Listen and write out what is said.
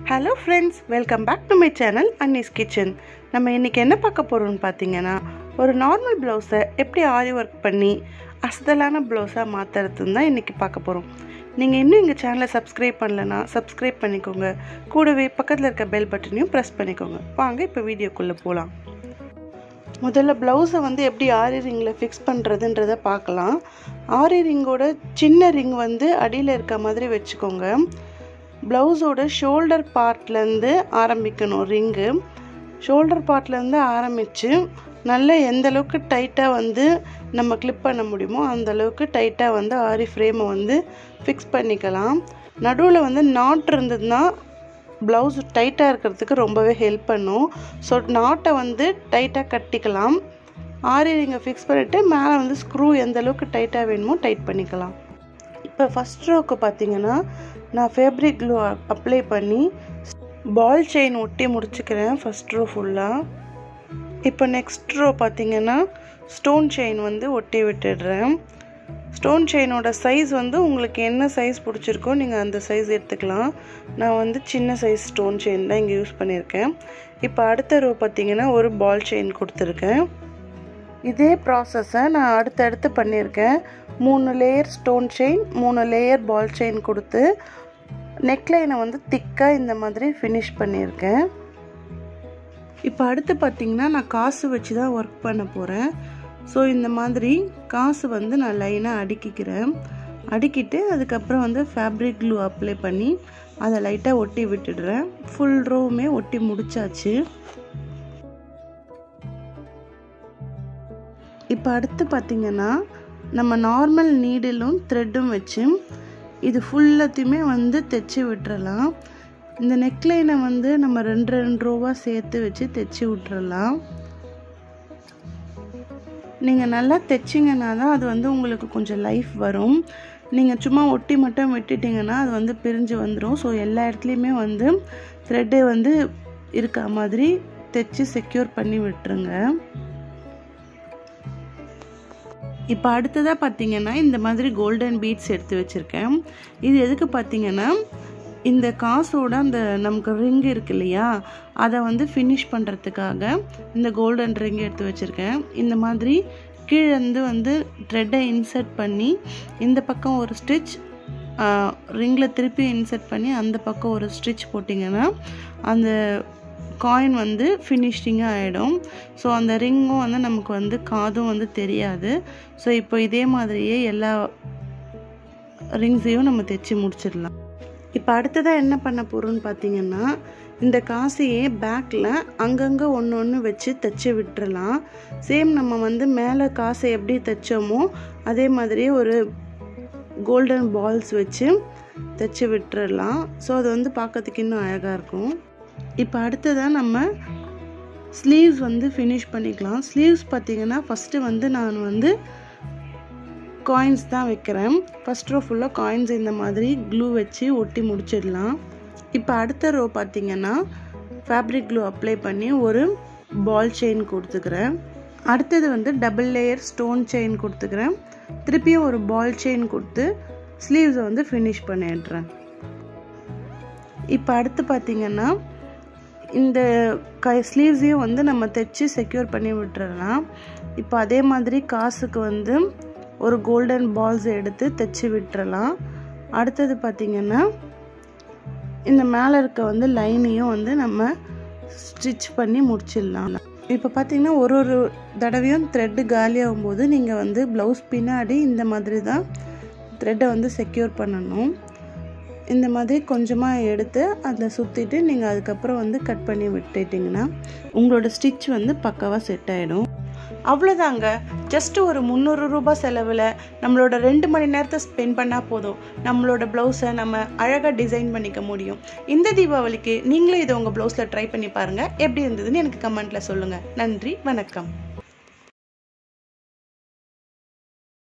hello friends welcome back to my channel Annie's kitchen நம்ம இன்றைக்கி என்ன பார்க்க போகிறோம்னு பார்த்தீங்கன்னா ஒரு நார்மல் ப்ளவுஸை எப்படி ஆரி ஒர்க் பண்ணி அசதலான ப்ளவுஸாக மாற்றுறதுன்னு தான் இன்றைக்கி பார்க்க போகிறோம் நீங்கள் இன்னும் எங்கள் சேனலை சப்ஸ்கிரைப் பண்ணலன்னா சப்ஸ்கிரைப் பண்ணிக்கோங்க கூடவே பக்கத்தில் இருக்க பெல் பட்டனையும் ப்ரெஸ் பண்ணிக்கோங்க வாங்க இப்போ வீடியோக்குள்ளே போகலாம் முதல்ல ப்ளவுஸை வந்து எப்படி ஆரி ரிங்கில் ஃபிக்ஸ் பண்ணுறதுன்றத பார்க்கலாம் ஆரி ரிங்கோட சின்ன ரிங் வந்து அடியில் இருக்க மாதிரி வச்சுக்கோங்க ப்ளவுஸோட ஷோல்டர் பார்ட்லேருந்து ஆரம்பிக்கணும் ரிங்கு ஷோல்டர் பார்ட்லேருந்து ஆரம்பித்து நல்ல எந்த அளவுக்கு டைட்டாக வந்து நம்ம கிளிப் பண்ண முடியுமோ அந்த அளவுக்கு டைட்டாக வந்து ஆரி ஃப்ரேமை வந்து ஃபிக்ஸ் பண்ணிக்கலாம் நடுவில் வந்து நாட் இருந்ததுன்னா ப்ளவுஸ் டைட்டாக இருக்கிறதுக்கு ரொம்பவே ஹெல்ப் பண்ணும் ஸோ நாட்டை வந்து டைட்டாக கட்டிக்கலாம் ஆரி ரிங்கை ஃபிக்ஸ் பண்ணிவிட்டு மேலே வந்து ஸ்க்ரூ எந்த அளவுக்கு டைட்டாக வேணுமோ டைட் பண்ணிக்கலாம் இப்போ ஃபஸ்ட் ரோக்கு பார்த்தீங்கன்னா நான் ஃபேப்ரிக் க்ளூ அப்ளை பண்ணி பால் செயின் ஒட்டி முடிச்சுக்கிறேன் ஃபஸ்ட் ரோ ஃபுல்லாக இப்போ நெக்ஸ்ட் ரோ பார்த்தீங்கன்னா ஸ்டோன் செயின் வந்து ஒட்டி விட்டுடுறேன் ஸ்டோன் செயினோட சைஸ் வந்து உங்களுக்கு என்ன சைஸ் பிடிச்சிருக்கோ நீங்கள் அந்த சைஸ் எடுத்துக்கலாம் நான் வந்து சின்ன சைஸ் ஸ்டோன் செயின் தான் இங்கே யூஸ் பண்ணியிருக்கேன் இப்போ அடுத்த ரோ பார்த்தீங்கன்னா ஒரு பால் செயின் கொடுத்துருக்கேன் இதே ப்ராசஸை நான் அடுத்தடுத்து பண்ணியிருக்கேன் மூணு லேயர் ஸ்டோன் செயின் மூணு லேயர் பால் செயின் கொடுத்து நெக்லைனை வந்து திக்காக இந்த மாதிரி ஃபினிஷ் பண்ணியிருக்கேன் இப்போ அடுத்து பார்த்திங்கன்னா நான் காசு வச்சு தான் ஒர்க் பண்ண போகிறேன் ஸோ இந்த மாதிரி காசு வந்து நான் லைனாக அடுக்கிக்கிறேன் அடுக்கிட்டு அதுக்கப்புறம் வந்து ஃபேப்ரிக் க்ளூ அப்ளை பண்ணி அதை லைட்டாக ஒட்டி விட்டுடுறேன் ஃபுல் ரோவுமே ஒட்டி முடிச்சாச்சு இப்போ அடுத்து பார்த்திங்கன்னா நம்ம நார்மல் நீடிலும் த்ரெட்டும் வச்சு இது ஃபுல்லத்தையுமே வந்து தைச்சி விட்டுறலாம் இந்த நெக்லைனை வந்து நம்ம ரெண்டு ரெண்டு ரூபா சேர்த்து வச்சு தைச்சி விட்டுறலாம் நீங்கள் நல்லா தைச்சிங்கன்னா தான் அது வந்து உங்களுக்கு கொஞ்சம் லைஃப் வரும் நீங்கள் சும்மா ஒட்டி மட்டும் விட்டுட்டிங்கன்னா அது வந்து பிரிஞ்சு வந்துடும் ஸோ எல்லா இடத்துலையுமே வந்து த்ரெட்டை வந்து இருக்க மாதிரி தைச்சி செக்யூர் பண்ணி விட்டுருங்க இப்போ அடுத்ததாக பார்த்தீங்கன்னா இந்த மாதிரி கோல்டன் பீட்ஸ் எடுத்து வச்சுருக்கேன் இது எதுக்கு பார்த்தீங்கன்னா இந்த காசோட அந்த நமக்கு ரிங் இருக்கு இல்லையா அதை வந்து ஃபினிஷ் பண்ணுறதுக்காக இந்த கோல்டன் ரிங் எடுத்து வச்சுருக்கேன் இந்த மாதிரி கீழேருந்து வந்து த்ரெட்டை இன்சர்ட் பண்ணி இந்த பக்கம் ஒரு ஸ்டிச் ரிங்கில் திருப்பி இன்சர்ட் பண்ணி அந்த பக்கம் ஒரு ஸ்டிச் போட்டிங்கன்னா அந்த காயின் வந்து ஃபினிஷிங்காக ஆகிடும் ஸோ அந்த ரிங்கும் வந்து நமக்கு வந்து காதும் வந்து தெரியாது ஸோ இப்போ இதே மாதிரியே எல்லா ரிங்ஸையும் நம்ம தைச்சி முடிச்சிடலாம் இப்போ அடுத்ததாக என்ன பண்ண போகிறோம்னு பார்த்தீங்கன்னா இந்த காசையே பேக்கில் அங்கங்கே ஒன்று ஒன்று வச்சு தைச்சி விட்டுறலாம் சேம் நம்ம வந்து மேலே காசை எப்படி தைச்சோமோ அதே மாதிரியே ஒரு கோல்டன் பால்ஸ் வச்சு தைச்சி விட்டுறலாம் ஸோ அது வந்து பார்க்கறதுக்கு இன்னும் அழகாக இருக்கும் இப்போ அடுத்ததாக நம்ம ஸ்லீவ்ஸ் வந்து ஃபினிஷ் பண்ணிக்கலாம் ஸ்லீவ்ஸ் பார்த்திங்கன்னா ஃபஸ்ட்டு வந்து நான் வந்து காயின்ஸ் தான் வைக்கிறேன் ஃபஸ்ட் ரோ ஃபுல்லாக காயின்ஸ் இந்த மாதிரி க்ளூ வச்சு ஒட்டி முடிச்சிடலாம் இப்போ அடுத்த ரோ பார்த்திங்கன்னா ஃபேப்ரிக் க்ளூ அப்ளை பண்ணி ஒரு பால் செயின் கொடுத்துக்கிறேன் அடுத்தது வந்து டபுள் லேயர் ஸ்டோன் செயின் கொடுத்துக்கிறேன் திருப்பியும் ஒரு பால் செயின் கொடுத்து ஸ்லீவ்ஸை வந்து ஃபினிஷ் பண்ணிடுறேன் இப்போ அடுத்து பார்த்திங்கன்னா இந்த க ஸ்லீவ்ஸையும் வந்து நம்ம தைச்சி செக்யூர் பண்ணி விட்டுறலாம் இப்போ அதே மாதிரி காசுக்கு வந்து ஒரு கோல்டன் பால்ஸ் எடுத்து தைச்சி விட்டுறலாம் அடுத்தது பார்த்திங்கன்னா இந்த மேலே இருக்க வந்து லைனையும் வந்து நம்ம ஸ்டிச் பண்ணி முடிச்சிடலாம் இப்போ பார்த்திங்கன்னா ஒரு ஒரு தடவையும் த்ரெட்டு காலியாகும் போது நீங்கள் வந்து ப்ளவுஸ் பின்னாடி இந்த மாதிரி தான் த்ரெட்டை வந்து செக்யூர் பண்ணணும் இந்த மாதிரி கொஞ்சமாக எடுத்து அதில் சுற்றிட்டு நீங்கள் அதுக்கப்புறம் வந்து கட் பண்ணி விட்டுட்டிங்கன்னா உங்களோட ஸ்டிச் வந்து பக்காவாக செட் ஆகிடும் அவ்வளோதாங்க ஜஸ்ட் ஒரு முந்நூறு ரூபாய் செலவில் நம்மளோட ரெண்டு மணி நேரத்தை ஸ்பெண்ட் பண்ணால் போதும் நம்மளோட ப்ளவுஸை நம்ம அழகாக டிசைன் பண்ணிக்க முடியும் இந்த தீபாவளிக்கு நீங்களும் இதை உங்கள் ப்ளவுஸில் ட்ரை பண்ணி பாருங்கள் எப்படி இருந்ததுன்னு எனக்கு கமெண்ட்டில் சொல்லுங்கள் நன்றி வணக்கம்